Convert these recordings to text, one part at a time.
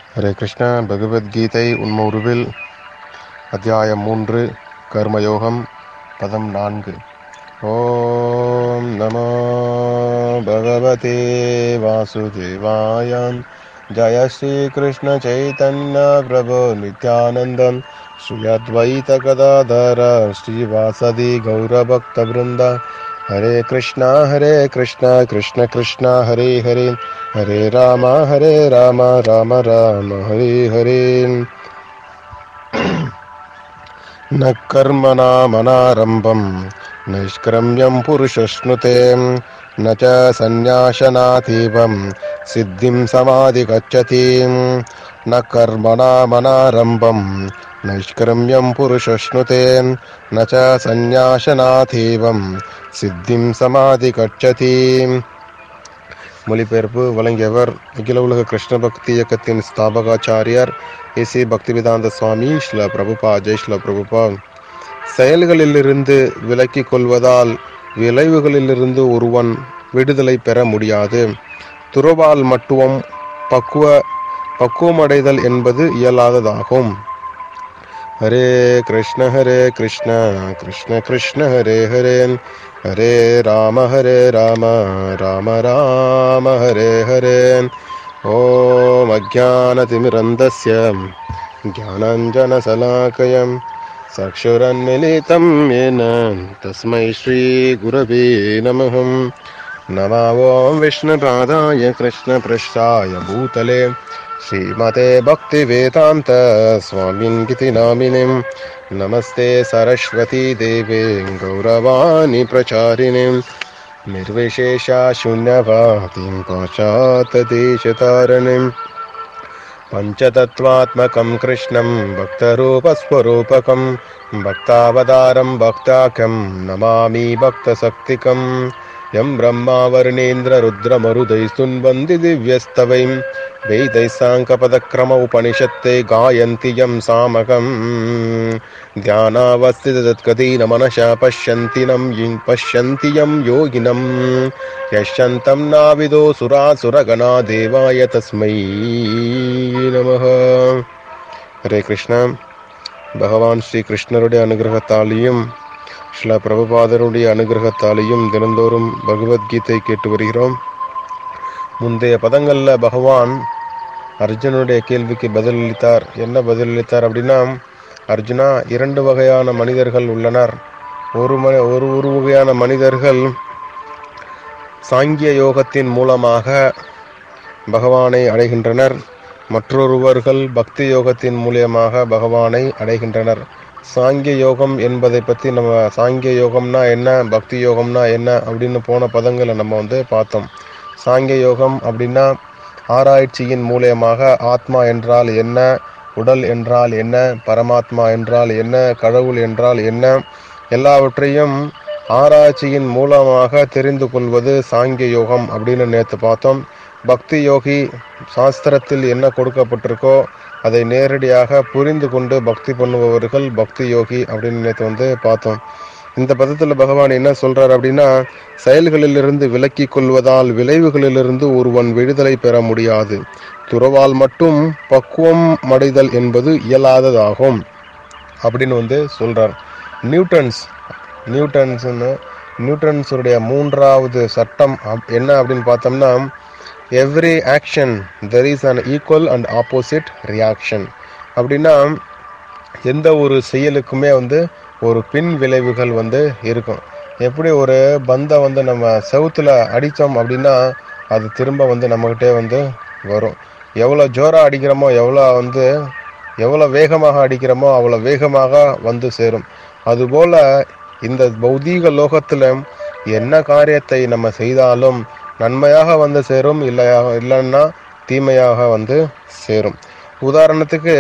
ஹரே கிருஷ்ணா பகவத்கீதை உண்ம உருவில் அத்தியாயம் மூன்று கர்மயோகம் பதம் நான்கு ஓம் நமோ பகவதே வாசுதேவாயாம் ஜய ஸ்ரீ கிருஷ்ண சைதன்ய பிரபு நித்யானந்தம் ஸ்ரீ அத்வைத கதாதர ஸ்ரீவாசதி கௌரபக்த பிருந்தா ஹரே கிருஷ்ணா ஹரே கிருஷ்ணா கிருஷ்ண கிருஷ்ணா ஹரே ஹரே ஹரே ராம ஹரே ராம ராம ராம ஹரே ஹரே न कर्मणामनारम्भम् नैष्कर्म्यम् पुरुषश्नुते न च सन्न्यासनातीवम् सिद्धिम् समाधिगच्छति न कर्मणामनारम्भम् नैष्कर्म्यम् पुरुषश्नुते न च सन्न्यासनातीवम् சித்திம் சமாதி கட்சதி மொழிபெயர்ப்பு வழங்கியவர் அகில உலக கிருஷ்ண பக்தி இயக்கத்தின் ஸ்தாபகாச்சாரியார் ஏசி பக்திவேதாந்த சுவாமி ஸ்ல பிரபுபா ஜெய் ஸ்ல பிரபுபா செயல்களிலிருந்து விலக்கிக் கொள்வதால் விளைவுகளிலிருந்து ஒருவன் விடுதலை பெற முடியாது துறவால் மட்டும் பக்குவ பக்குவமடைதல் என்பது இயலாததாகும் ஹரே கிருஷ்ண ஹரே கிருஷ்ண கிருஷ்ண கிருஷ்ண ஹரே ஹரே ஹரே ராம ஹரே ராம ராம ராம ஹரே ஹரே ஓம் அஜானதிமிரந்தஸ்ய ज्ञानाञ्जनशलाकयं चक्षुरन्मिलितं येन तस्मै श्रीगुरवे नमः नमो ॐ विष्णुपादाय कृष्णपृष्ठाय भूतले श्रीमते भक्तिवेदान्त स्वामिन्गिति नामिनीं नमस्ते सरस्वती देवे गौरवाणि प्रचारिणीं निर्विशेषा शून्यवातिं पाश्चात्यदेशतारिणीम् पञ्चतत्त्वात्मकं कृष्णं भक्तरूपस्वरूपकं भक्तावतारं भक्ताख्यं नमामि भक्तशक्तिकं यं ब्रह्मा वर्णेन्द्ररुद्रमरुदैस्तुन्वन्ति दिव्यस्तवैं वेदैः साङ्कपदक्रम उपनिषत्ते गायन्ति यं सामकम् ध्यानावस्थितत्कदीन मनसा पश्यन्ति नं पश्यन्ति यं योगिनं यश्यन्तं नाविदो सुरासुरगणा देवाय तस्मै நமக ஹரே கிருஷ்ணா பகவான் ஸ்ரீ கிருஷ்ணருடைய அனுகிரகத்தாலேயும் ஸ்ல பிரபுபாதருடைய அனுகிரகத்தாலேயும் தினந்தோறும் பகவத்கீதை கேட்டு வருகிறோம் முந்தைய பதங்களில் பகவான் அர்ஜுனுடைய கேள்விக்கு பதிலளித்தார் என்ன பதிலளித்தார் அப்படின்னா அர்ஜுனா இரண்டு வகையான மனிதர்கள் உள்ளனர் ஒரு ம ஒரு ஒரு வகையான மனிதர்கள் சாங்கிய யோகத்தின் மூலமாக பகவானை அடைகின்றனர் மற்றொருவர்கள் பக்தி யோகத்தின் மூலியமாக பகவானை அடைகின்றனர் சாங்கிய யோகம் என்பதை பற்றி நம்ம சாங்கிய யோகம்னா என்ன பக்தி யோகம்னா என்ன அப்படின்னு போன பதங்களை நம்ம வந்து பார்த்தோம் சாங்கிய யோகம் அப்படின்னா ஆராய்ச்சியின் மூலியமாக ஆத்மா என்றால் என்ன உடல் என்றால் என்ன பரமாத்மா என்றால் என்ன கடவுள் என்றால் என்ன எல்லாவற்றையும் ஆராய்ச்சியின் மூலமாக தெரிந்து கொள்வது சாங்கிய யோகம் அப்படின்னு நேற்று பார்த்தோம் பக்தி யோகி சாஸ்திரத்தில் என்ன கொடுக்கப்பட்டிருக்கோ அதை நேரடியாக புரிந்து கொண்டு பக்தி பண்ணுபவர்கள் பக்தி யோகி அப்படின்னு நேற்று வந்து பார்த்தோம் இந்த பதத்தில் பகவான் என்ன சொல்றார் அப்படின்னா செயல்களிலிருந்து விலக்கி கொள்வதால் விளைவுகளிலிருந்து ஒருவன் விடுதலை பெற முடியாது துறவால் மட்டும் பக்குவம் அடைதல் என்பது இயலாததாகும் அப்படின்னு வந்து சொல்றார் நியூட்டன்ஸ் நியூட்டன்ஸ்னு நியூட்டன்ஸுடைய மூன்றாவது சட்டம் என்ன அப்படின்னு பார்த்தோம்னா every action there is an equal and opposite reaction அப்படின்னா எந்த ஒரு செயலுக்குமே வந்து ஒரு பின் விளைவுகள் வந்து இருக்கும் எப்படி ஒரு பந்தை வந்து நம்ம செவுத்தில் அடித்தோம் அப்படின்னா அது திரும்ப வந்து நம்மக்கிட்டே வந்து வரும் எவ்வளோ ஜோராக அடிக்கிறோமோ எவ்வளோ வந்து எவ்வளோ வேகமாக அடிக்கிறோமோ அவ்வளோ வேகமாக வந்து சேரும் அதுபோல் இந்த பௌதீக லோகத்தில் என்ன காரியத்தை நம்ம செய்தாலும் நன்மையாக வந்து சேரும் இல்லையா இல்லைன்னா தீமையாக வந்து சேரும் உதாரணத்துக்கு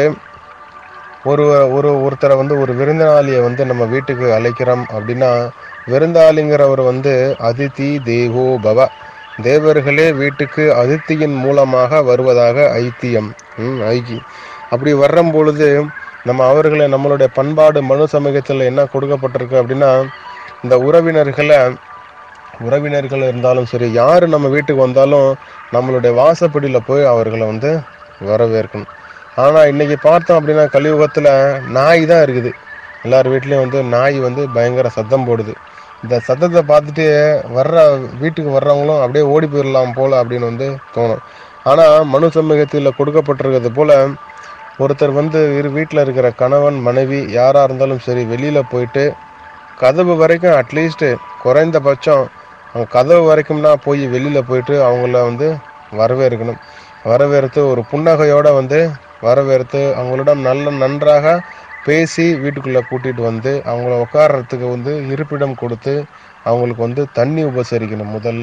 ஒரு ஒரு ஒருத்தரை வந்து ஒரு விருந்தாளியை வந்து நம்ம வீட்டுக்கு அழைக்கிறோம் அப்படின்னா விருந்தாளிங்கிறவர் வந்து அதிதி தேவோ பவ தேவர்களே வீட்டுக்கு அதித்தியின் மூலமாக வருவதாக ஐத்தியம் ஐக்கி அப்படி வர்றும் பொழுது நம்ம அவர்களை நம்மளுடைய பண்பாடு மனு சமூகத்தில் என்ன கொடுக்கப்பட்டிருக்கு அப்படின்னா இந்த உறவினர்களை உறவினர்கள் இருந்தாலும் சரி யார் நம்ம வீட்டுக்கு வந்தாலும் நம்மளுடைய வாசப்படியில் போய் அவர்களை வந்து வரவேற்கணும் ஆனால் இன்னைக்கு பார்த்தோம் அப்படின்னா கலியுகத்தில் நாய் தான் இருக்குது எல்லார் வீட்லேயும் வந்து நாய் வந்து பயங்கர சத்தம் போடுது இந்த சத்தத்தை பார்த்துட்டு வர்ற வீட்டுக்கு வர்றவங்களும் அப்படியே ஓடி போயிடலாம் போல அப்படின்னு வந்து தோணும் ஆனால் மனு சமூகத்தில் கொடுக்கப்பட்டிருக்கிறது போல ஒருத்தர் வந்து இரு வீட்டில் இருக்கிற கணவன் மனைவி யாராக இருந்தாலும் சரி வெளியில் போயிட்டு கதவு வரைக்கும் அட்லீஸ்ட் குறைந்தபட்சம் அவங்க கதவு வரைக்கும்னா போய் வெளியில் போயிட்டு அவங்கள வந்து வரவேற்கணும் வரவேற்று ஒரு புன்னகையோட வந்து வரவேற்று அவங்களிடம் நல்ல நன்றாக பேசி வீட்டுக்குள்ளே கூட்டிகிட்டு வந்து அவங்கள உட்கார்றதுக்கு வந்து இருப்பிடம் கொடுத்து அவங்களுக்கு வந்து தண்ணி உபசரிக்கணும் முதல்ல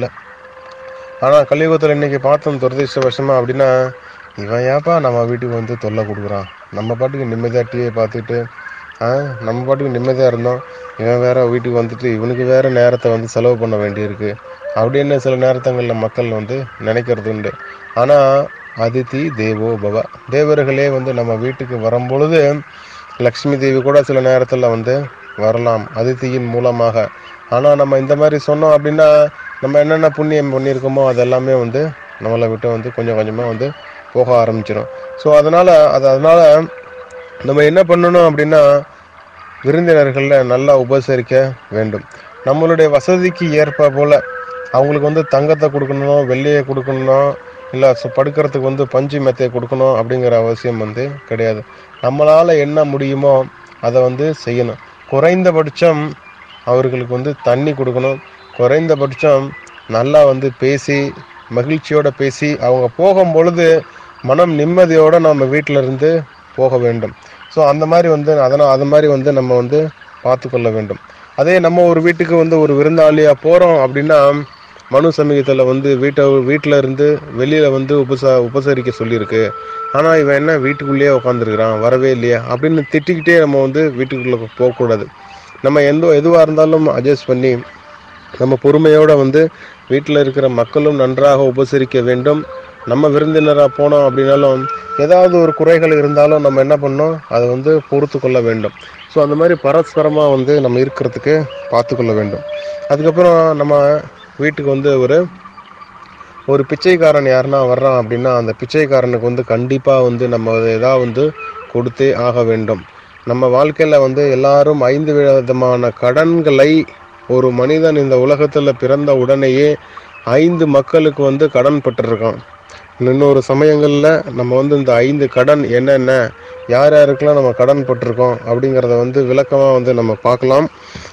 ஆனால் கலியுகத்தில் இன்னைக்கு பார்த்தோம் துரதிருஷ்டவசமாக அப்படின்னா இவன் ஏப்பா நம்ம வீட்டுக்கு வந்து தொல்லை கொடுக்குறான் நம்ம பாட்டுக்கு நிம்மதியாக டிவியை பார்த்துட்டு ஆ நம்ம பாட்டுக்கு நிம்மதியாக இருந்தோம் இவன் வேற வீட்டுக்கு வந்துட்டு இவனுக்கு வேற நேரத்தை வந்து செலவு பண்ண வேண்டியிருக்கு அப்படின்னு சில நேரத்தங்களில் மக்கள் வந்து நினைக்கிறது உண்டு ஆனால் அதிதி தேவோ பவ தேவர்களே வந்து நம்ம வீட்டுக்கு வரும்பொழுது லக்ஷ்மி தேவி கூட சில நேரத்தில் வந்து வரலாம் அதித்தியின் மூலமாக ஆனால் நம்ம இந்த மாதிரி சொன்னோம் அப்படின்னா நம்ம என்னென்ன புண்ணியம் பண்ணியிருக்கோமோ அது எல்லாமே வந்து நம்மளை விட்டு வந்து கொஞ்சம் கொஞ்சமாக வந்து போக ஆரம்பிச்சிடும் ஸோ அதனால் அது அதனால் நம்ம என்ன பண்ணணும் அப்படின்னா விருந்தினர்களில் நல்லா உபசரிக்க வேண்டும் நம்மளுடைய வசதிக்கு ஏற்ப போல அவங்களுக்கு வந்து தங்கத்தை கொடுக்கணும் வெள்ளியை கொடுக்கணும் இல்லை படுக்கிறதுக்கு வந்து பஞ்சு மெத்தையை கொடுக்கணும் அப்படிங்கிற அவசியம் வந்து கிடையாது நம்மளால் என்ன முடியுமோ அதை வந்து செய்யணும் குறைந்தபட்சம் அவர்களுக்கு வந்து தண்ணி கொடுக்கணும் குறைந்தபட்சம் நல்லா வந்து பேசி மகிழ்ச்சியோட பேசி அவங்க போகும் பொழுது மனம் நிம்மதியோட நம்ம வீட்டில இருந்து போக வேண்டும் ஸோ அந்த மாதிரி வந்து அதனால் அது மாதிரி வந்து நம்ம வந்து பார்த்து கொள்ள வேண்டும் அதே நம்ம ஒரு வீட்டுக்கு வந்து ஒரு விருந்தாளியாக போகிறோம் அப்படின்னா மனு சமீகத்தில் வந்து வீட்டை வீட்டில் இருந்து வெளியில் வந்து உபச உபசரிக்க சொல்லியிருக்கு ஆனால் இவன் என்ன வீட்டுக்குள்ளேயே உட்காந்துருக்கிறான் வரவே இல்லையா அப்படின்னு திட்டிக்கிட்டே நம்ம வந்து வீட்டுக்குள்ளே போகக்கூடாது நம்ம எந்த எதுவாக இருந்தாலும் அட்ஜஸ்ட் பண்ணி நம்ம பொறுமையோட வந்து வீட்டில் இருக்கிற மக்களும் நன்றாக உபசரிக்க வேண்டும் நம்ம விருந்தினராக போனோம் அப்படின்னாலும் ஏதாவது ஒரு குறைகள் இருந்தாலும் நம்ம என்ன பண்ணோம் அதை வந்து பொறுத்து கொள்ள வேண்டும் ஸோ அந்த மாதிரி பரஸ்பரமாக வந்து நம்ம இருக்கிறதுக்கு பார்த்து கொள்ள வேண்டும் அதுக்கப்புறம் நம்ம வீட்டுக்கு வந்து ஒரு ஒரு பிச்சைக்காரன் யாருன்னா வர்றான் அப்படின்னா அந்த பிச்சைக்காரனுக்கு வந்து கண்டிப்பாக வந்து நம்ம ஏதாவது வந்து கொடுத்தே ஆக வேண்டும் நம்ம வாழ்க்கையில் வந்து எல்லாரும் ஐந்து விதமான கடன்களை ஒரு மனிதன் இந்த உலகத்தில் பிறந்த உடனேயே ஐந்து மக்களுக்கு வந்து கடன் பட்டிருக்கான் இன்னொரு சமயங்களில் நம்ம வந்து இந்த ஐந்து கடன் என்னென்ன யார் யாருக்கெல்லாம் நம்ம கடன் பட்டிருக்கோம் அப்படிங்கிறத வந்து விளக்கமாக வந்து நம்ம பார்க்கலாம்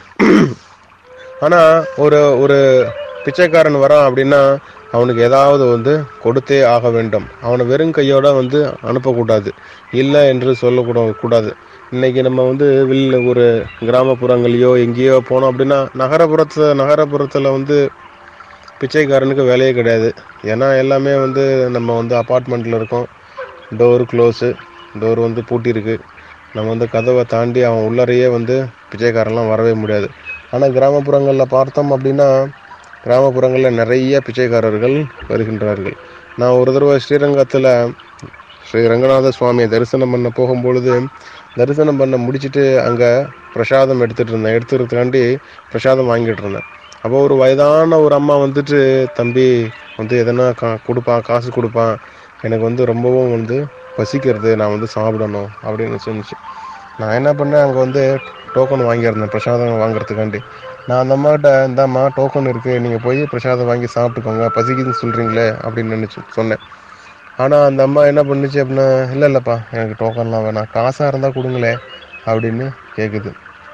ஆனால் ஒரு ஒரு பிச்சைக்காரன் வரான் அப்படின்னா அவனுக்கு ஏதாவது வந்து கொடுத்தே ஆக வேண்டும் அவனை வெறும் கையோட வந்து அனுப்பக்கூடாது இல்லை என்று சொல்லக்கூட கூடாது இன்னைக்கு நம்ம வந்து வெளில ஒரு கிராமப்புறங்களையோ எங்கேயோ போனோம் அப்படின்னா நகரப்புறத்துல நகரப்புறத்தில் வந்து பிச்சைக்காரனுக்கு வேலையே கிடையாது ஏன்னா எல்லாமே வந்து நம்ம வந்து அப்பார்ட்மெண்ட்டில் இருக்கோம் டோர் க்ளோஸு டோர் வந்து பூட்டியிருக்கு நம்ம வந்து கதவை தாண்டி அவன் உள்ளறையே வந்து பிச்சைக்காரன்லாம் வரவே முடியாது ஆனால் கிராமப்புறங்களில் பார்த்தோம் அப்படின்னா கிராமப்புறங்களில் நிறைய பிச்சைக்காரர்கள் வருகின்றார்கள் நான் ஒரு தடவை ஸ்ரீரங்கத்தில் ஸ்ரீ ரங்கநாத சுவாமியை தரிசனம் பண்ண போகும்பொழுது தரிசனம் பண்ண முடிச்சுட்டு அங்கே பிரசாதம் எடுத்துகிட்டு இருந்தேன் எடுத்துக்கிறதுக்காண்டி பிரசாதம் வாங்கிட்டு இருந்தேன் அப்போ ஒரு வயதான ஒரு அம்மா வந்துட்டு தம்பி வந்து எதனா கா கொடுப்பான் காசு கொடுப்பான் எனக்கு வந்து ரொம்பவும் வந்து பசிக்கிறது நான் வந்து சாப்பிடணும் அப்படின்னு சொன்னிச்சு நான் என்ன பண்ணேன் அங்கே வந்து டோக்கன் வாங்கியிருந்தேன் பிரசாதம் வாங்குறதுக்காண்டி நான் அந்த அம்மாட்ட இந்தாம்மா டோக்கன் இருக்குது நீங்கள் போய் பிரசாதம் வாங்கி சாப்பிட்டுக்கோங்க பசிக்குதுன்னு சொல்கிறீங்களே அப்படின்னு நினச்சி சொன்னேன் ஆனால் அந்த அம்மா என்ன பண்ணுச்சு அப்படின்னா இல்லை இல்லைப்பா எனக்கு டோக்கன்லாம் வேணாம் காசாக இருந்தால் கொடுங்களே அப்படின்னு கேட்குது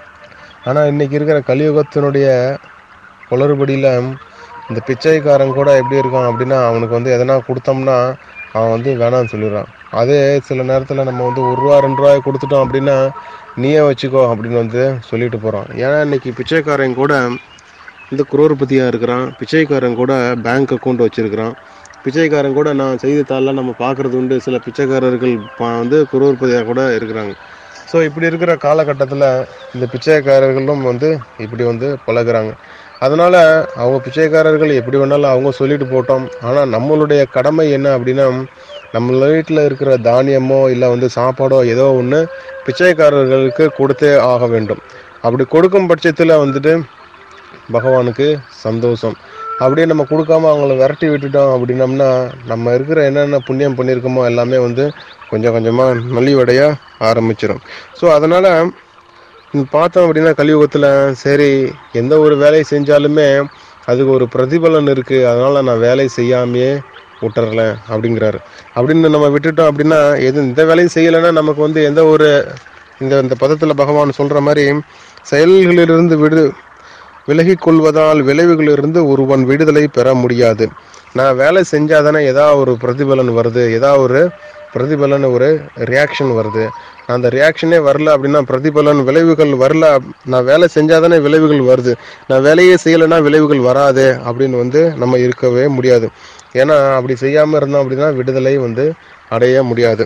ஆனால் இன்றைக்கி இருக்கிற கலியுகத்தினுடைய குளறுபடியில் இந்த பிச்சைக்காரன் கூட எப்படி இருக்கான் அப்படின்னா அவனுக்கு வந்து எதனா கொடுத்தோம்னா அவன் வந்து வேணாம்னு சொல்லிடுறான் அதே சில நேரத்தில் நம்ம வந்து ஒரு ரூபா ரெண்டு ரூபாய் கொடுத்துட்டோம் அப்படின்னா நீயே வச்சுக்கோ அப்படின்னு வந்து சொல்லிட்டு போகிறான் ஏன்னா இன்னைக்கு பிச்சைக்காரன் கூட இந்த குரோர்பதியாக இருக்கிறான் பிச்சைக்காரன் கூட பேங்க் அக்கௌண்ட் வச்சுருக்கிறான் பிச்சைக்காரன் கூட நான் செய்தித்தாளில் நம்ம பார்க்குறது உண்டு சில பிச்சைக்காரர்கள் பா- வந்து குரோர்பதியாக கூட இருக்கிறாங்க ஸோ இப்படி இருக்கிற காலகட்டத்தில் இந்த பிச்சைக்காரர்களும் வந்து இப்படி வந்து பழகுறாங்க அதனால் அவங்க பிச்சைக்காரர்கள் எப்படி வேணாலும் அவங்க சொல்லிட்டு போட்டோம் ஆனால் நம்மளுடைய கடமை என்ன அப்படின்னா நம்ம வீட்டில் இருக்கிற தானியமோ இல்லை வந்து சாப்பாடோ ஏதோ ஒன்று பிச்சைக்காரர்களுக்கு கொடுத்தே ஆக வேண்டும் அப்படி கொடுக்கும் பட்சத்தில் வந்துட்டு பகவானுக்கு சந்தோஷம் அப்படியே நம்ம கொடுக்காம அவங்கள விரட்டி விட்டுட்டோம் அப்படின்னம்னா நம்ம இருக்கிற என்னென்ன புண்ணியம் பண்ணியிருக்கோமோ எல்லாமே வந்து கொஞ்சம் கொஞ்சமாக நலிவடைய ஆரம்பிச்சிடும் ஸோ அதனால் பார்த்தோம் அப்படின்னா கலியுகத்தில் சரி எந்த ஒரு வேலையை செஞ்சாலுமே அதுக்கு ஒரு பிரதிபலன் இருக்குது அதனால் நான் வேலை செய்யாமையே விட்டுறேன் அப்படிங்கிறாரு அப்படின்னு நம்ம விட்டுட்டோம் அப்படின்னா எது இந்த வேலையும் செய்யலைன்னா நமக்கு வந்து எந்த ஒரு இந்த இந்த பதத்தில் பகவான் சொல்கிற மாதிரி செயல்களிலிருந்து விடு விலகிக் கொள்வதால் விளைவுகளிலிருந்து ஒருவன் விடுதலை பெற முடியாது நான் வேலை செஞ்சாதானே ஏதாவது ஒரு பிரதிபலன் வருது ஏதாவது ஒரு பிரதிபலன் ஒரு ரியாக்ஷன் வருது அந்த ரியாக்ஷனே வரல அப்படின்னா பிரதிபலன் விளைவுகள் வரல நான் வேலை செஞ்சாதானே விளைவுகள் வருது நான் வேலையே செய்யலைன்னா விளைவுகள் வராது அப்படின்னு வந்து நம்ம இருக்கவே முடியாது ஏன்னா அப்படி செய்யாமல் இருந்தோம் அப்படின்னா விடுதலை வந்து அடைய முடியாது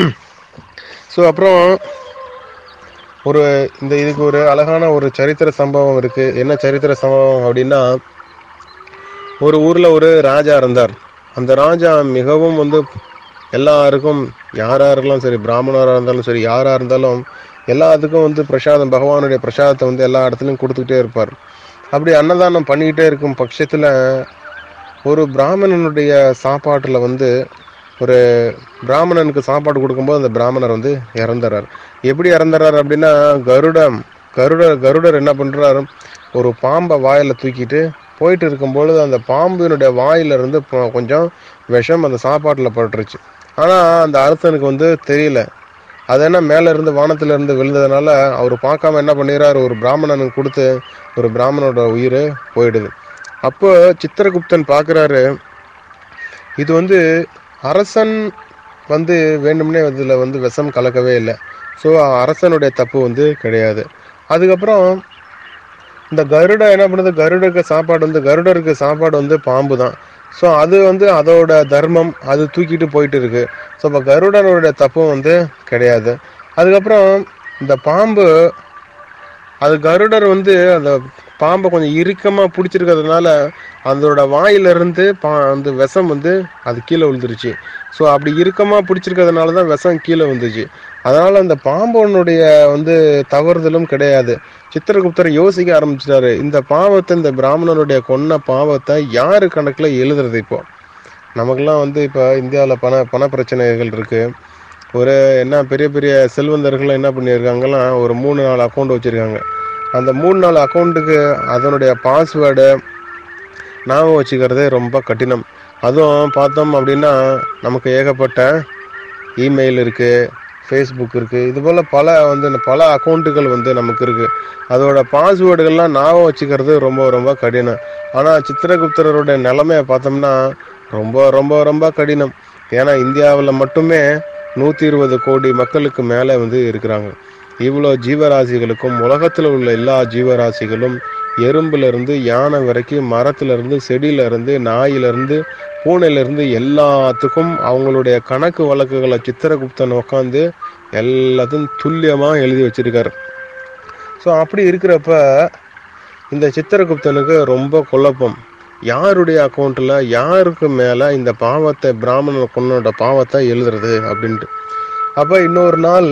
ஸோ அப்புறம் ஒரு இந்த இதுக்கு ஒரு அழகான ஒரு சரித்திர சம்பவம் இருக்கு என்ன சரித்திர சம்பவம் அப்படின்னா ஒரு ஊர்ல ஒரு ராஜா இருந்தார் அந்த ராஜா மிகவும் வந்து எல்லாருக்கும் யாரா இருக்கலாம் சரி பிராமணராக இருந்தாலும் சரி யாரா இருந்தாலும் எல்லாத்துக்கும் வந்து பிரசாதம் பகவானுடைய பிரசாதத்தை வந்து எல்லா இடத்துலையும் கொடுத்துக்கிட்டே இருப்பார் அப்படி அன்னதானம் பண்ணிக்கிட்டே இருக்கும் பட்சத்தில் ஒரு பிராமணனுடைய சாப்பாட்டில் வந்து ஒரு பிராமணனுக்கு சாப்பாடு கொடுக்கும்போது அந்த பிராமணர் வந்து இறந்துறார் எப்படி இறந்துறாரு அப்படின்னா கருடம் கருடர் கருடர் என்ன பண்ணுறாரு ஒரு பாம்பை வாயில் தூக்கிட்டு போயிட்டு இருக்கும்பொழுது அந்த பாம்பினுடைய வாயிலிருந்து இப்போ கொஞ்சம் விஷம் அந்த சாப்பாட்டில் பட்டுருச்சு ஆனால் அந்த அரசனுக்கு வந்து தெரியல அது என்ன மேலே இருந்து வானத்துல இருந்து விழுந்ததுனால அவர் பார்க்காம என்ன பண்ணிடுறாரு ஒரு பிராமணனுக்கு கொடுத்து ஒரு பிராமணனோட உயிர் போயிடுது அப்போ சித்திரகுப்தன் பார்க்குறாரு இது வந்து அரசன் வந்து வேண்டும்னே இதில் வந்து விஷம் கலக்கவே இல்லை ஸோ அரசனுடைய தப்பு வந்து கிடையாது அதுக்கப்புறம் இந்த கருடை என்ன பண்ணுது கருடருக்கு சாப்பாடு வந்து கருடருக்கு சாப்பாடு வந்து பாம்பு தான் ஸோ அது வந்து அதோட தர்மம் அது தூக்கிட்டு போயிட்டு இருக்கு ஸோ இப்போ கருடனுடைய தப்பும் வந்து கிடையாது அதுக்கப்புறம் இந்த பாம்பு அது கருடர் வந்து அந்த பாம்பை கொஞ்சம் இறுக்கமாக பிடிச்சிருக்கிறதுனால அதோட வாயிலிருந்து பா அந்த விஷம் வந்து அது கீழே விழுந்துருச்சு ஸோ அப்படி இறுக்கமாக பிடிச்சிருக்கிறதுனால தான் விஷம் கீழே வந்துச்சு அதனால் அந்த பாம்பனுடைய வந்து தவறுதலும் கிடையாது சித்திரகுப்தர் யோசிக்க ஆரம்பிச்சிட்டாரு இந்த பாவத்தை இந்த பிராமணனுடைய கொன்ன பாவத்தை யாரு கணக்கில் எழுதுறது இப்போ நமக்கெல்லாம் வந்து இப்போ இந்தியாவில் பண பண பிரச்சனைகள் இருக்குது ஒரு என்ன பெரிய பெரிய செல்வந்தர்கள் என்ன பண்ணியிருக்காங்கலாம் ஒரு மூணு நாலு அக்கௌண்ட் வச்சுருக்காங்க அந்த மூணு நாலு அக்கௌண்ட்டுக்கு அதனுடைய பாஸ்வேர்டு ஞாபகம் வச்சுக்கிறதே ரொம்ப கடினம் அதுவும் பார்த்தோம் அப்படின்னா நமக்கு ஏகப்பட்ட இமெயில் இருக்குது ஃபேஸ்புக் இருக்குது இது போல் பல வந்து பல அக்கௌண்ட்டுகள் வந்து நமக்கு இருக்குது அதோட பாஸ்வேர்டுகள்லாம் ஞாபகம் வச்சுக்கிறது ரொம்ப ரொம்ப கடினம் ஆனால் சித்திரகுப்தரோட நிலைமையை பார்த்தோம்னா ரொம்ப ரொம்ப ரொம்ப கடினம் ஏன்னா இந்தியாவில் மட்டுமே நூற்றி இருபது கோடி மக்களுக்கு மேலே வந்து இருக்கிறாங்க இவ்வளோ ஜீவராசிகளுக்கும் உலகத்தில் உள்ள எல்லா ஜீவராசிகளும் எறும்புலேருந்து யானை வரைக்கும் மரத்துலேருந்து செடியிலேருந்து நாயிலேருந்து பூனையிலேருந்து எல்லாத்துக்கும் அவங்களுடைய கணக்கு வழக்குகளை சித்திரகுப்தன் உட்காந்து எல்லாத்தையும் துல்லியமாக எழுதி வச்சிருக்காரு ஸோ அப்படி இருக்கிறப்ப இந்த சித்திரகுப்தனுக்கு ரொம்ப குழப்பம் யாருடைய அக்கௌண்ட்டில் யாருக்கு மேலே இந்த பாவத்தை பிராமணன் பொண்ணோட பாவத்தை எழுதுறது அப்படின்ட்டு அப்போ இன்னொரு நாள்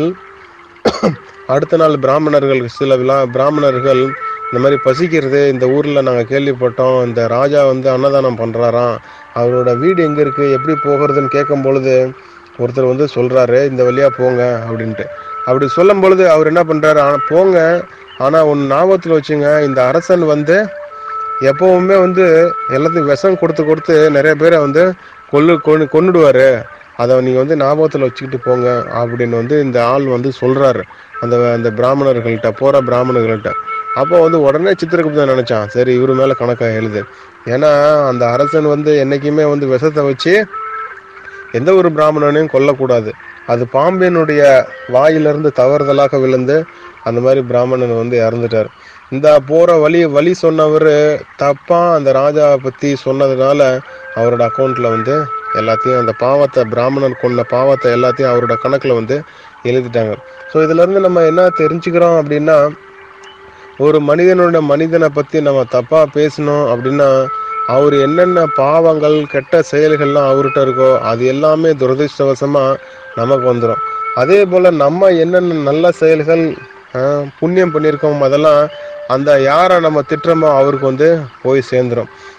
அடுத்த நாள் பிராமணர்கள் சில விழா பிராமணர்கள் இந்த மாதிரி பசிக்கிறது இந்த ஊரில் நாங்கள் கேள்விப்பட்டோம் இந்த ராஜா வந்து அன்னதானம் பண்ணுறாராம் அவரோட வீடு எங்கே இருக்குது எப்படி போகிறதுன்னு கேட்கும் பொழுது ஒருத்தர் வந்து சொல்கிறாரு இந்த வழியாக போங்க அப்படின்ட்டு அப்படி சொல்லும் பொழுது அவர் என்ன பண்ணுறாரு ஆனால் போங்க ஆனால் ஒன்று ஞாபகத்தில் வச்சுங்க இந்த அரசன் வந்து எப்பவுமே வந்து எல்லாத்தையும் விஷம் கொடுத்து கொடுத்து நிறைய பேரை வந்து கொல்லு கொண்டு கொன்னுடுவார் அதை நீங்கள் வந்து ஞாபகத்தில் வச்சுக்கிட்டு போங்க அப்படின்னு வந்து இந்த ஆள் வந்து சொல்கிறாரு அந்த அந்த பிராமணர்கள்ட்ட போகிற பிராமணர்கள்ட்ட அப்போ வந்து உடனே சித்திரகுப்தன் நினச்சான் சரி இவர் மேலே கணக்காக எழுது ஏன்னா அந்த அரசன் வந்து என்றைக்குமே வந்து விஷத்தை வச்சு எந்த ஒரு பிராமணனையும் கொல்லக்கூடாது அது பாம்பினுடைய வாயிலிருந்து தவறுதலாக விழுந்து அந்த மாதிரி பிராமணன் வந்து இறந்துட்டார் இந்த போகிற வழி வழி சொன்னவர் தப்பாக அந்த ராஜாவை பற்றி சொன்னதுனால அவரோட அக்கௌண்ட்டில் வந்து எல்லாத்தையும் அந்த பாவத்தை பிராமணன் கொண்ட பாவத்தை எல்லாத்தையும் அவரோட கணக்கில் வந்து எழுதிட்டாங்க ஸோ இதுலேருந்து நம்ம என்ன தெரிஞ்சுக்கிறோம் அப்படின்னா ஒரு மனிதனோட மனிதனை பற்றி நம்ம தப்பாக பேசணும் அப்படின்னா அவர் என்னென்ன பாவங்கள் கெட்ட செயல்கள்லாம் அவர்கிட்ட இருக்கோ அது எல்லாமே துரதிருஷ்டவசமாக நமக்கு வந்துடும் அதே போல் நம்ம என்னென்ன நல்ல செயல்கள் ஆஹ், புண்ணியம் பண்ணியிருக்கோம் அதெல்லாம் அந்த யாரை நம்ம திட்டுறோமோ அவருக்கு வந்து போய் சேர்ந்துடும்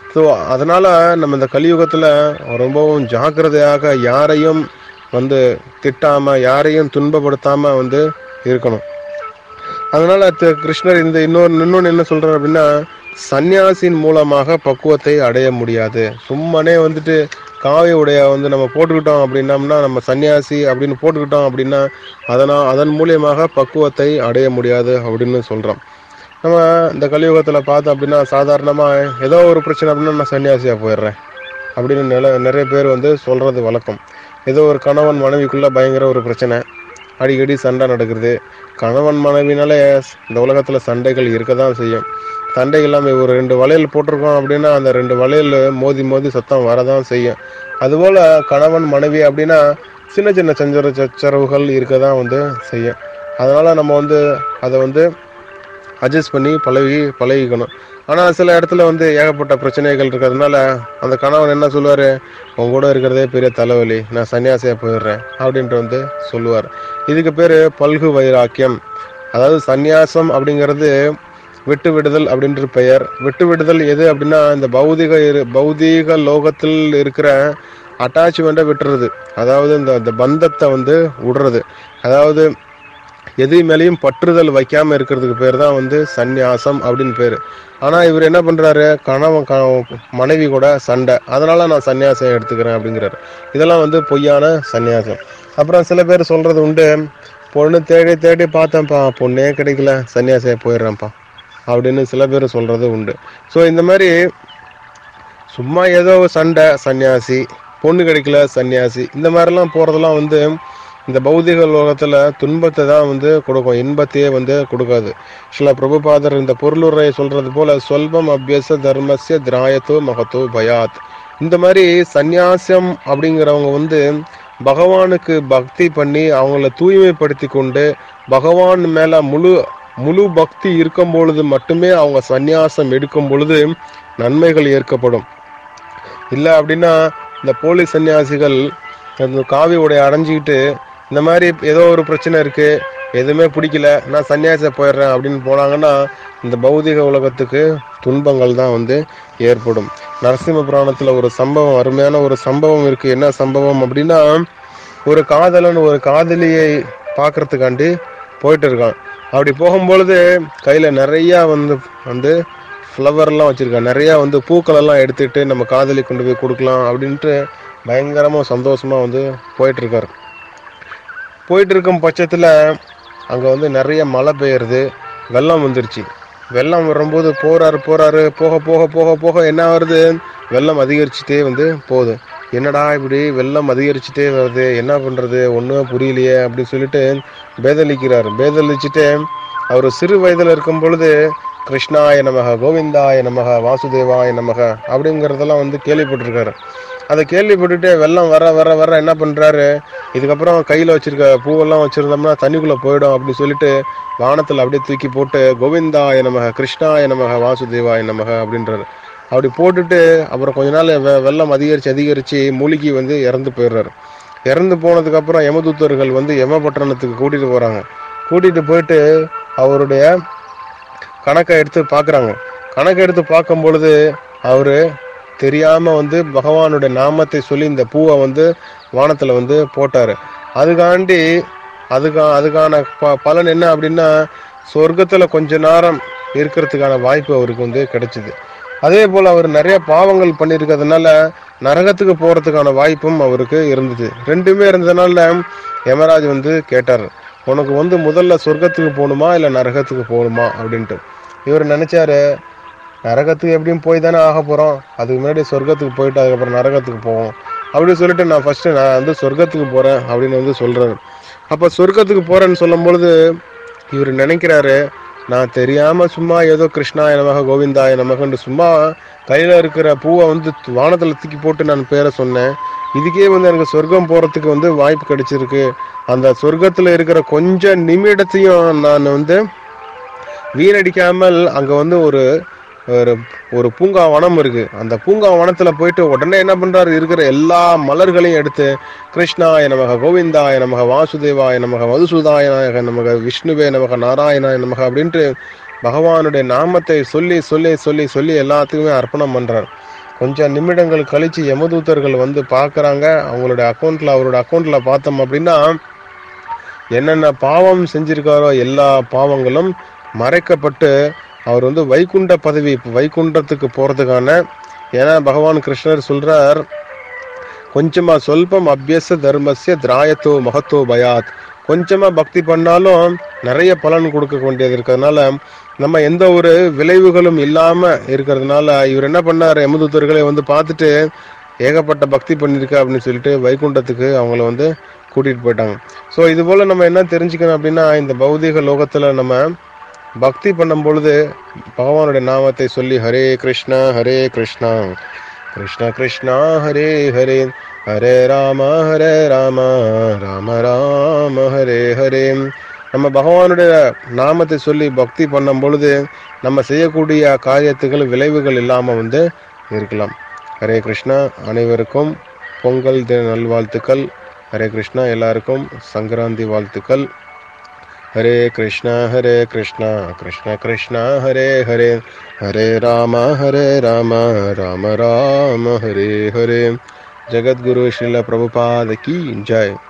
ஸோ அதனால நம்ம இந்த கலியுகத்துல ரொம்பவும் ஜாக்கிரதையாக யாரையும் வந்து திட்டாம யாரையும் துன்பப்படுத்தாம வந்து இருக்கணும் அதனால தி- கிருஷ்ணர் இந்த இன்னொரு இன்னொன்று என்ன சொல்றாரு அப்படின்னா சந்நியாசின் மூலமாக பக்குவத்தை அடைய முடியாது சும்மனே வந்துட்டு காவி உடைய வந்து நம்ம போட்டுக்கிட்டோம் அப்படின்னம்னா நம்ம சன்னியாசி அப்படின்னு போட்டுக்கிட்டோம் அப்படின்னா அதனால் அதன் மூலியமாக பக்குவத்தை அடைய முடியாது அப்படின்னு சொல்றோம் நம்ம இந்த கலியுகத்தில் பார்த்தோம் அப்படின்னா சாதாரணமாக ஏதோ ஒரு பிரச்சனை அப்படின்னா நான் சன்னியாசியாக போயிடுறேன் அப்படின்னு நில நிறைய பேர் வந்து சொல்றது வழக்கம் ஏதோ ஒரு கணவன் மனைவிக்குள்ள பயங்கர ஒரு பிரச்சனை அடிக்கடி சண்டை நடக்கிறது கணவன் மனைவினாலே இந்த உலகத்தில் சண்டைகள் இருக்க தான் செய்யும் சண்டை இல்லாமல் ஒரு ரெண்டு வளையல் போட்டிருக்கோம் அப்படின்னா அந்த ரெண்டு வளையல் மோதி மோதி சத்தம் வரதான் செய்யும் அதுபோல் கணவன் மனைவி அப்படின்னா சின்ன சின்ன சஞ்சர சச்சரவுகள் இருக்க தான் வந்து செய்யும் அதனால் நம்ம வந்து அதை வந்து அட்ஜஸ்ட் பண்ணி பழகி பழகிக்கணும் ஆனால் சில இடத்துல வந்து ஏகப்பட்ட பிரச்சனைகள் இருக்கிறதுனால அந்த கணவன் என்ன சொல்லுவார் உன் கூட இருக்கிறதே பெரிய தலைவலி நான் சன்னியாசியாக போயிடுறேன் அப்படின்ட்டு வந்து சொல்லுவார் இதுக்கு பேர் பல்கு வைராக்கியம் அதாவது சந்நியாசம் அப்படிங்கிறது விட்டு விடுதல் அப்படின்ற பெயர் விட்டு விடுதல் எது அப்படின்னா இந்த பௌதிக இரு பௌதீக லோகத்தில் இருக்கிற அட்டாச்மெண்ட்டை விட்டுறது அதாவது இந்த இந்த பந்தத்தை வந்து விடுறது அதாவது எது மேலேயும் பற்றுதல் வைக்காம இருக்கிறதுக்கு பேர் தான் வந்து சந்நியாசம் அப்படின்னு பேர் ஆனா இவர் என்ன பண்றாரு கணவன் க- மனைவி கூட சண்டை அதனால நான் சன்னியாசம் எடுத்துக்கிறேன் அப்படிங்கிறாரு இதெல்லாம் வந்து பொய்யான சந்நியாசம் அப்புறம் சில பேர் சொல்றது உண்டு பொண்ணு தேடி தேடி பார்த்தேன்ப்பா பொண்ணே கிடைக்கல சன்னியாசியா போயிடுறேன்ப்பா அப்படின்னு சில பேர் சொல்றது உண்டு ஸோ இந்த மாதிரி சும்மா ஏதோ சண்டை சன்னியாசி பொண்ணு கிடைக்கல சன்னியாசி இந்த மாதிரிலாம் போறதெல்லாம் வந்து இந்த பௌதிக லோகத்துல துன்பத்தை தான் வந்து கொடுக்கும் இன்பத்தையே வந்து கொடுக்காது சில பிரபுபாதர் இந்த பொருளுரை சொல்றது போல சொல்பம் அபியச தர்மஸ்ய திராயத்தோ மகத்தோ பயாத் இந்த மாதிரி சந்நியாசம் அப்படிங்கிறவங்க வந்து பகவானுக்கு பக்தி பண்ணி அவங்கள தூய்மைப்படுத்தி கொண்டு பகவான் மேல முழு முழு பக்தி இருக்கும் பொழுது மட்டுமே அவங்க சந்நியாசம் எடுக்கும் பொழுது நன்மைகள் ஏற்கப்படும் இல்லை அப்படின்னா இந்த போலி சன்னியாசிகள் அந்த காவி உடைய அடைஞ்சிக்கிட்டு இந்த மாதிரி ஏதோ ஒரு பிரச்சனை இருக்கு எதுவுமே பிடிக்கல நான் சன்னியாசியா போயிடுறேன் அப்படின்னு போனாங்கன்னா இந்த பௌதிக உலகத்துக்கு துன்பங்கள் தான் வந்து ஏற்படும் நரசிம்ம புராணத்துல ஒரு சம்பவம் அருமையான ஒரு சம்பவம் இருக்கு என்ன சம்பவம் அப்படின்னா ஒரு காதலன் ஒரு காதலியை பார்க்கறதுக்காண்டி போயிட்டு இருக்கான் அப்படி போகும்பொழுது கையில நிறைய வந்து வந்து ஃப்ளவர்லாம் வச்சிருக்கான் நிறைய வந்து பூக்கள் எல்லாம் எடுத்துட்டு நம்ம காதலி கொண்டு போய் கொடுக்கலாம் அப்படின்ட்டு பயங்கரமா சந்தோஷமா வந்து போயிட்டு இருக்காரு போயிட்டு இருக்கும் பட்சத்துல அங்க வந்து நிறைய மழை பெய்யுறது வெள்ளம் வந்துருச்சு வெள்ளம் வரும்போது போறாரு போறாரு போக போக போக போக என்ன வருது வெள்ளம் அதிகரிச்சுட்டே வந்து போகுது என்னடா இப்படி வெள்ளம் அதிகரிச்சுட்டே வருது என்ன பண்றது ஒண்ணுமே புரியலையே அப்படின்னு சொல்லிட்டு பேதலிக்கிறார் பேதலிச்சுட்டு அவர் சிறு வயதுல இருக்கும் பொழுது கிருஷ்ணாய நமக கோவிந்தாய நமக வாசுதேவாய நமக அப்படிங்கிறதெல்லாம் வந்து கேள்விப்பட்டிருக்காரு அதை கேள்விப்பட்டுட்டு வெள்ளம் வர வர வர என்ன பண்றாரு இதுக்கப்புறம் கையில வச்சிருக்க பூவெல்லாம் வச்சிருந்தோம்னா தண்ணிக்குள்ள போயிடும் அப்படின்னு சொல்லிட்டு வானத்துல அப்படியே தூக்கி போட்டு கோவிந்தாய நமக கிருஷ்ணாய நமக வாசுதேவாய நமக அப்படின்றாரு அப்படி போட்டுட்டு அப்புறம் கொஞ்ச நாள் வெ- வெள்ளம் அதிகரிச்சு அதிகரிச்சு மூழ்கி வந்து இறந்து போயிடுறாரு இறந்து போனதுக்கு அப்புறம் யமதூத்தர்கள் வந்து யமபட்டணத்துக்கு கூட்டிட்டு போறாங்க கூட்டிட்டு போயிட்டு அவருடைய கணக்கை எடுத்து பார்க்குறாங்க கணக்கை எடுத்து பார்க்கும் பொழுது அவரு தெரியாம வந்து பகவானுடைய நாமத்தை சொல்லி இந்த பூவை வந்து வானத்துல வந்து போட்டாரு அதுக்காண்டி அதுக்கா அதுக்கான ப பலன் என்ன அப்படின்னா சொர்க்கத்துல கொஞ்ச நேரம் இருக்கிறதுக்கான வாய்ப்பு அவருக்கு வந்து கிடைச்சிது அதே போல அவர் நிறைய பாவங்கள் பண்ணியிருக்கிறதுனால நரகத்துக்கு போறதுக்கான வாய்ப்பும் அவருக்கு இருந்தது ரெண்டுமே இருந்ததுனால யமராஜ் வந்து கேட்டார் உனக்கு வந்து முதல்ல சொர்க்கத்துக்கு போகணுமா இல்லை நரகத்துக்கு போகணுமா அப்படின்ட்டு இவர் நினைச்சாரு நரகத்துக்கு எப்படியும் போய் தானே ஆக போறோம் அதுக்கு முன்னாடி சொர்க்கத்துக்கு போயிட்டு அதுக்கப்புறம் நரகத்துக்கு போவோம் அப்படின்னு சொல்லிட்டு நான் ஃபர்ஸ்ட் நான் வந்து சொர்க்கத்துக்கு போறேன் அப்படின்னு வந்து சொல்றாரு அப்ப சொர்க்கத்துக்கு போறேன்னு சொல்லும் பொழுது இவர் நினைக்கிறாரு நான் தெரியாம சும்மா ஏதோ கிருஷ்ணாய நமக கோவிந்தாய நமகன்னு சும்மா கையில இருக்கிற பூவை வந்து து- வானத்துல தூக்கி போட்டு நான் பேரை சொன்னேன் இதுக்கே வந்து எனக்கு சொர்க்கம் போறதுக்கு வந்து வாய்ப்பு கிடைச்சிருக்கு அந்த சொர்க்கத்துல இருக்கிற கொஞ்ச நிமிடத்தையும் நான் வந்து வீணடிக்காமல் அங்க வந்து ஒரு ஒரு ஒரு பூங்கா வனம் இருக்கு அந்த பூங்கா வனத்துல போயிட்டு உடனே என்ன பண்றாரு இருக்கிற எல்லா மலர்களையும் எடுத்து கிருஷ்ணாய நமக கோவிந்தாய நமக வாசுதேவாய நமக மதுசூதாய நமக விஷ்ணுவே நமக நாராயணாய நமக அப்படின்ட்டு பகவானுடைய நாமத்தை சொல்லி சொல்லி சொல்லி சொல்லி எல்லாத்துக்குமே அர்ப்பணம் பண்றார் கொஞ்சம் நிமிடங்கள் கழிச்சு யமதூதர்கள் வந்து பார்க்குறாங்க அவங்களுடைய அக்கௌண்ட்டில் அவரோட அக்கௌண்ட்டில் பார்த்தோம் அப்படின்னா என்னென்ன பாவம் செஞ்சிருக்காரோ எல்லா பாவங்களும் மறைக்கப்பட்டு அவர் வந்து வைகுண்ட பதவி வைகுண்டத்துக்கு போகிறதுக்கான ஏன்னா பகவான் கிருஷ்ணர் சொல்றார் கொஞ்சமா சொல்பம் அபியச தர்மஸ்ய திராயத்தோ மகத்தோ பயாத் கொஞ்சமா பக்தி பண்ணாலும் நிறைய பலன் கொடுக்க வேண்டியது இருக்கிறதுனால நம்ம எந்த ஒரு விளைவுகளும் இல்லாம இருக்கிறதுனால இவர் என்ன பண்ணார் எமதுத்தர்களை வந்து பார்த்துட்டு ஏகப்பட்ட பக்தி பண்ணியிருக்க அப்படின்னு சொல்லிட்டு வைகுண்டத்துக்கு அவங்கள வந்து கூட்டிட்டு போயிட்டாங்க ஸோ இது போல நம்ம என்ன தெரிஞ்சுக்கணும் அப்படின்னா இந்த பௌதிக லோகத்துல நம்ம பக்தி பண்ணும் பொழுது பகவானுடைய நாமத்தை சொல்லி ஹரே கிருஷ்ணா ஹரே கிருஷ்ணா கிருஷ்ண கிருஷ்ணா ஹரே ஹரே ஹரே ராம ஹரே ராம ராம ராம ஹரே ஹரே நம்ம பகவானுடைய நாமத்தை சொல்லி பக்தி பண்ணும் பொழுது நம்ம செய்யக்கூடிய காரியத்துகள் விளைவுகள் இல்லாமல் வந்து இருக்கலாம் ஹரே கிருஷ்ணா அனைவருக்கும் பொங்கல் தின நல்வாழ்த்துக்கள் ஹரே கிருஷ்ணா எல்லாருக்கும் சங்கராந்தி வாழ்த்துக்கள் ஹரே கிருஷ்ணா ஹரே கிருஷ்ணா கிருஷ்ண கிருஷ்ணா ஹரே ஹரே ஹரே ராம ஹரே ராம ராம ராம ஹரே ஹரே ஜெகத்குரு ஸ்ரீல பிரபுபாத கி ஜெய்